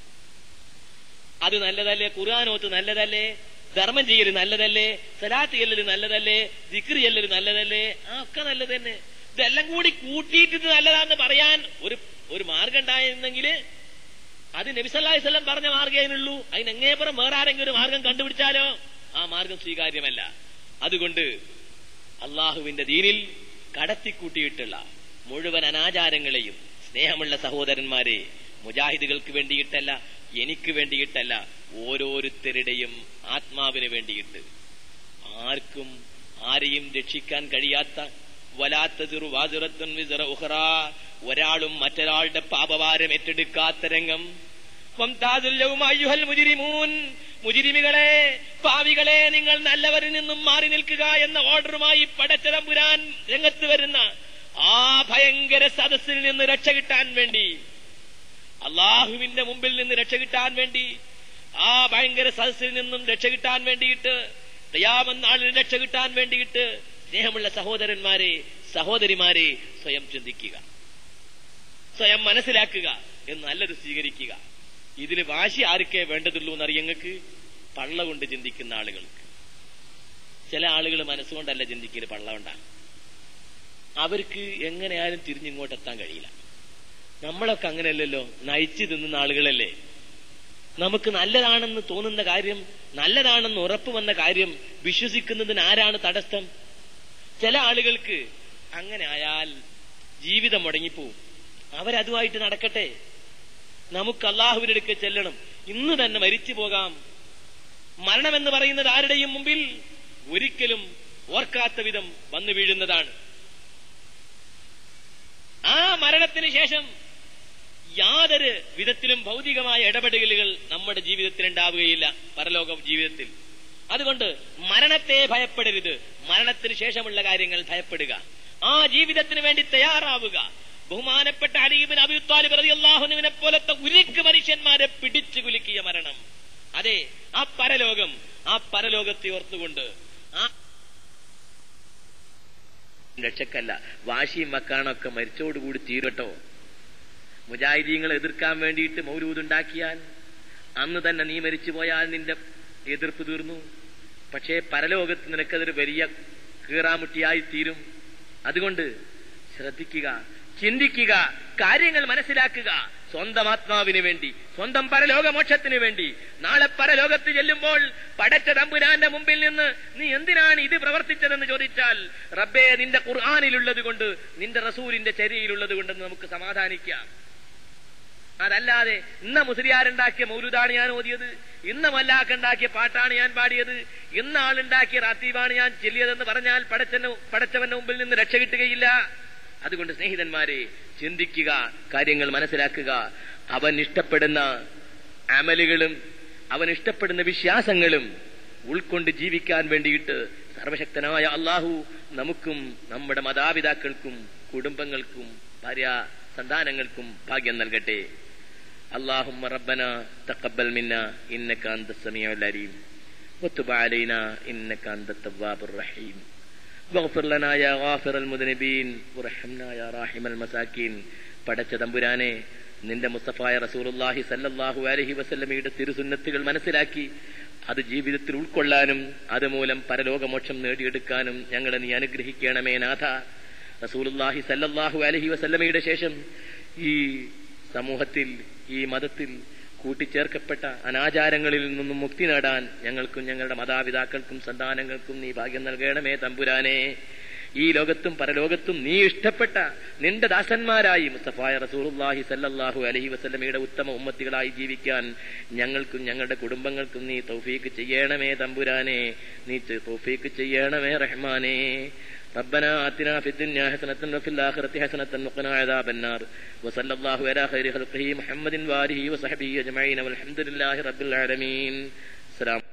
അത് നല്ലതല്ലേ ഖുർആാനോത്ത് നല്ലതല്ലേ ധർമ്മം ചെയ്യല് നല്ലതല്ലേ സലാത്ത് ചെല്ലല് നല്ലതല്ലേ ദിക്ർ ചെല്ലല് നല്ലതല്ലേ ആ ഒക്കെ നല്ലത് തന്നെ ഇതെല്ലാം കൂടി കൂട്ടിയിട്ട് ഇത് നല്ലതാന്ന് പറയാൻ ഒരു ഒരു മാർഗം ഉണ്ടായിരുന്നെങ്കിൽ അത് നബിസല്ലാസ്ലം പറഞ്ഞ മാർഗേനുള്ളൂ അതിനെങ്ങേപ്പുറം വേറെ ആരെങ്കിലും ഒരു മാർഗം കണ്ടുപിടിച്ചാലോ ആ മാർഗം സ്വീകാര്യമല്ല അതുകൊണ്ട് അള്ളാഹുവിന്റെ ദീനിൽ കടത്തിക്കൂട്ടിയിട്ടുള്ള മുഴുവൻ അനാചാരങ്ങളെയും സ്നേഹമുള്ള സഹോദരന്മാരെ മുജാഹിദുകൾക്ക് വേണ്ടിയിട്ടല്ല എനിക്ക് വേണ്ടിയിട്ടല്ല ഓരോരുത്തരുടെയും ആത്മാവിന് വേണ്ടിയിട്ട് ആർക്കും ആരെയും രക്ഷിക്കാൻ കഴിയാത്ത വലാത്ത ചെറു വാചുറത്തുൻ വിസറ ഉഹറ ഒരാളും മറ്റൊരാളുടെ പാപഭാരം ഏറ്റെടുക്കാത്ത രംഗം വംതാദുല്ലവും അയ്യുഹൽ മുജിരിമൂൻ മുജിരിമികളെ പാവികളെ നിങ്ങൾ നല്ലവരിൽ നിന്നും മാറി നിൽക്കുക എന്ന ഓർഡറുമായി പടച്ചതമ്പുരാൻ രംഗത്ത് വരുന്ന ആ ഭയങ്കര സദസ്സിൽ നിന്ന് രക്ഷ കിട്ടാൻ വേണ്ടി അള്ളാഹുവിന്റെ മുമ്പിൽ നിന്ന് രക്ഷ കിട്ടാൻ വേണ്ടി ആ ഭയങ്കര സദസ്സിൽ നിന്നും രക്ഷ കിട്ടാൻ വേണ്ടിയിട്ട് ദയാമെന്നാളിൽ രക്ഷ കിട്ടാൻ വേണ്ടിയിട്ട് സ്നേഹമുള്ള സഹോദരന്മാരെ സഹോദരിമാരെ സ്വയം ചിന്തിക്കുക സ്വയം മനസ്സിലാക്കുക എന്ന് നല്ലത് സ്വീകരിക്കുക ഇതിൽ വാശി ആർക്കേ വേണ്ടതുള്ളൂ എന്നറിയങ്ങൾക്ക് പള്ള കൊണ്ട് ചിന്തിക്കുന്ന ആളുകൾക്ക് ചില ആളുകൾ മനസ്സുകൊണ്ടല്ല ചിന്തിക്കല് പള്ള കൊണ്ടാണ് അവർക്ക് എങ്ങനെയാലും തിരിഞ്ഞിങ്ങോട്ട് എത്താൻ കഴിയില്ല നമ്മളൊക്കെ അങ്ങനെയല്ലല്ലോ നയിച്ചു തിന്നുന്ന ആളുകളല്ലേ നമുക്ക് നല്ലതാണെന്ന് തോന്നുന്ന കാര്യം നല്ലതാണെന്ന് ഉറപ്പ് വന്ന കാര്യം വിശ്വസിക്കുന്നതിന് ആരാണ് തടസ്സം ചില ആളുകൾക്ക് അങ്ങനെ ആയാൽ ജീവിതം മുടങ്ങിപ്പോവും അവരതുമായിട്ട് നടക്കട്ടെ നമുക്ക് അള്ളാഹുവിനടുക്ക് ചെല്ലണം ഇന്ന് തന്നെ മരിച്ചു പോകാം മരണമെന്ന് പറയുന്നത് ആരുടെയും മുമ്പിൽ ഒരിക്കലും ഓർക്കാത്ത വിധം വന്നു വീഴുന്നതാണ് ആ മരണത്തിന് ശേഷം യാതൊരു വിധത്തിലും ഭൗതികമായ ഇടപെടലുകൾ നമ്മുടെ ജീവിതത്തിൽ ഉണ്ടാവുകയില്ല പരലോക ജീവിതത്തിൽ അതുകൊണ്ട് മരണത്തെ ഭയപ്പെടരുത് മരണത്തിന് ശേഷമുള്ള കാര്യങ്ങൾ ഭയപ്പെടുക ആ ജീവിതത്തിന് വേണ്ടി തയ്യാറാവുക ബഹുമാനപ്പെട്ട അലീബിൻ അബിത്താലിബ് റളിയല്ലാഹുവിനെ പോലത്തെ ഉരുക്ക് മനുഷ്യന്മാരെ പിടിച്ചു കുലുക്കിയ മരണം അതെ ആ പരലോകം ആ പരലോകത്തെ ഓർത്തുകൊണ്ട് ആ രക്ഷക്കല്ല വാശിയും മക്കാണൊക്കെ മരിച്ചോടുകൂടി തീരട്ടോ മുജാഹിദീങ്ങളെ എതിർക്കാൻ വേണ്ടിയിട്ട് മൗലൂദുണ്ടാക്കിയാൽ അന്ന് തന്നെ നീ മരിച്ചു പോയാൽ നിന്റെ എതിർപ്പ് തീർന്നു പക്ഷേ പരലോകത്ത് നിനക്കതൊരു വലിയ കീറാമുട്ടിയായി തീരും അതുകൊണ്ട് ശ്രദ്ധിക്കുക ചിന്തിക്കുക കാര്യങ്ങൾ മനസ്സിലാക്കുക സ്വന്തം ആത്മാവിന് വേണ്ടി സ്വന്തം പരലോകമോക്ഷത്തിന് വേണ്ടി നാളെ പരലോകത്ത് ചെല്ലുമ്പോൾ പടച്ച തമ്പുരാന്റെ മുമ്പിൽ നിന്ന് നീ എന്തിനാണ് ഇത് പ്രവർത്തിച്ചതെന്ന് ചോദിച്ചാൽ റബ്ബേ നിന്റെ ഖുർആാനിലുള്ളത് കൊണ്ട് നിന്റെ റസൂലിന്റെ ചര്യയിലുള്ളത് കൊണ്ടെന്ന് നമുക്ക് സമാധാനിക്കാം അതല്ലാതെ ഇന്ന മുസ്ലിയാരുണ്ടാക്കിയ മൗലുദാണ് ഞാൻ ഓതിയത് ഇന്ന മല്ലാക്കുണ്ടാക്കിയ പാട്ടാണ് ഞാൻ പാടിയത് ഇന്ന ആളുണ്ടാക്കിയ റാത്തീബാണ് ഞാൻ ചെല്ലിയതെന്ന് പറഞ്ഞാൽ പടച്ചന് പടച്ചവന്റെ മുമ്പിൽ നിന്ന് രക്ഷ കിട്ടുകയില്ല അതുകൊണ്ട് സ്നേഹിതന്മാരെ ചിന്തിക്കുക കാര്യങ്ങൾ മനസ്സിലാക്കുക അവൻ ഇഷ്ടപ്പെടുന്ന അമലുകളും അവൻ ഇഷ്ടപ്പെടുന്ന വിശ്വാസങ്ങളും ഉൾക്കൊണ്ട് ജീവിക്കാൻ വേണ്ടിയിട്ട് സർവശക്തനായ അള്ളാഹു നമുക്കും നമ്മുടെ മാതാപിതാക്കൾക്കും കുടുംബങ്ങൾക്കും ഭാര്യ സന്താനങ്ങൾക്കും ഭാഗ്യം നൽകട്ടെ اللهم ربنا تقبل منا إنك أنت السميع العليم وتب علينا إنك أنت التواب الرحيم واغفر لنا يا غافر المذنبين ورحمنا يا راحم المساكين പടച്ച തമ്പുരാനെ നിന്റെ മുസ്തഫായ റസൂലുള്ളാഹി സല്ലല്ലാഹു അലൈഹി വസല്ലമയുടെ തിരുസുന്നത്തുകൾ മനസ്സിലാക്കി അത് ജീവിതത്തിൽ ഉൾക്കൊള്ളാനും അതുമൂലം പരലോകമോക്ഷം നേടിയെടുക്കാനും ഞങ്ങളെ നീ അനുഗ്രഹിക്കണമേ നാഥ റസൂലുള്ളാഹി സല്ലല്ലാഹു അലൈഹി വസല്ലമയുടെ ശേഷം ഈ സമൂഹത്തിൽ ഈ മതത്തിൽ കൂട്ടിച്ചേർക്കപ്പെട്ട അനാചാരങ്ങളിൽ നിന്നും മുക്തി നേടാൻ ഞങ്ങൾക്കും ഞങ്ങളുടെ മാതാപിതാക്കൾക്കും സന്താനങ്ങൾക്കും നീ ഭാഗ്യം നൽകണമേ തമ്പുരാനെ ഈ ലോകത്തും പരലോകത്തും നീ ഇഷ്ടപ്പെട്ട നിന്റെ ദാസന്മാരായി മുസ്തഫായ റസൂലുള്ളാഹി സല്ലല്ലാഹു അലൈഹി വസല്ലമയുടെ ഉത്തമ ഉമ്മത്തികളായി ജീവിക്കാൻ ഞങ്ങൾക്കും ഞങ്ങളുടെ കുടുംബങ്ങൾക്കും നീ തൗഫീക്ക് ചെയ്യണമേ തമ്പുരാനെ നീ തൗഫീക്ക് ചെയ്യണമേ റഹ്മാനേ ربنا آتنا في الدنيا حسنة وفي الآخرة حسنة وقنا عذاب النار وصلى الله على خير خلقه محمد وآله وصحبه أجمعين والحمد لله رب العالمين السلام